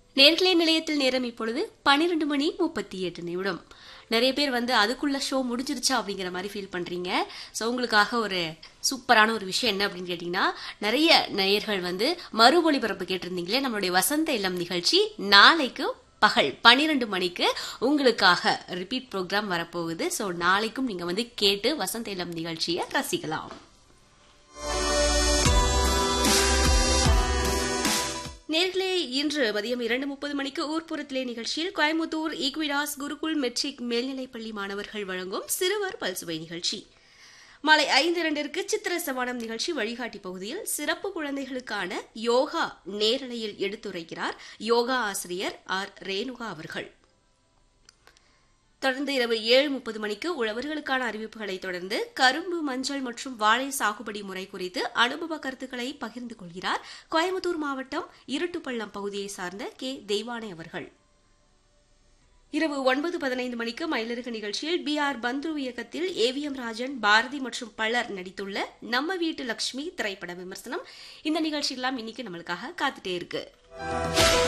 நேர்களே நிலையத்தில் நேரம் இப்பொழுது பன்னிரெண்டு மணி முப்பத்தி எட்டு நிமிடம் நிறைய பேர் வந்து அதுக்குள்ள ஷோ முடிஞ்சிருச்சா அப்படிங்கிற மாதிரி ஃபீல் பண்றீங்க ஸோ உங்களுக்காக ஒரு சூப்பரான ஒரு விஷயம் என்ன அப்படின்னு கேட்டீங்கன்னா நிறைய நேயர்கள் வந்து மறு ஒளிபரப்பு கேட்டிருந்தீங்களே நம்மளுடைய வசந்த இல்லம் நிகழ்ச்சி நாளைக்கு பகல் பன்னிரெண்டு மணிக்கு உங்களுக்காக ரிப்பீட் ப்ரோக்ராம் வரப்போகுது ஸோ நாளைக்கும் நீங்க வந்து கேட்டு வசந்த இல்லம் நிகழ்ச்சியை ரசிக்கலாம் நேர்களே இன்று மதியம் இரண்டு முப்பது மணிக்கு ஊர்ப்புறத்திலே நிகழ்ச்சியில் கோயம்புத்தூர் ஈக்விடாஸ் குருகுல் மெட்ரிக் மேல்நிலைப்பள்ளி மாணவர்கள் வழங்கும் சிறுவர் பல்சுவை நிகழ்ச்சி மாலை ஐந்து இரண்டிற்கு சித்திர சவானம் நிகழ்ச்சி வழிகாட்டி பகுதியில் சிறப்பு குழந்தைகளுக்கான யோகா நேரலையில் எடுத்துரைக்கிறார் யோகா ஆசிரியர் ஆர் ரேணுகா அவர்கள் தொடர்ந்து இரவு ஏழு முப்பது மணிக்கு உழவர்களுக்கான அறிவிப்புகளை தொடர்ந்து கரும்பு மஞ்சள் மற்றும் வாழை சாகுபடி முறை குறித்து அனுபவ கருத்துக்களை பகிர்ந்து கொள்கிறார் கோயம்புத்தூர் மாவட்டம் இருட்டுப்பள்ளம் பகுதியை சார்ந்த கே தெய்வானை அவர்கள் இரவு ஒன்பது பதினைந்து மணிக்கு மயிலருகு நிகழ்ச்சியில் பி ஆர் பந்த்ரு இயக்கத்தில் ஏவிஎம் ராஜன் பாரதி மற்றும் பலர் நடித்துள்ள நம்ம வீட்டு லட்சுமி திரைப்பட விமர்சனம் இந்த நிகழ்ச்சியெல்லாம் இன்னைக்கு நம்மளுக்காக காத்துட்டே இருக்கு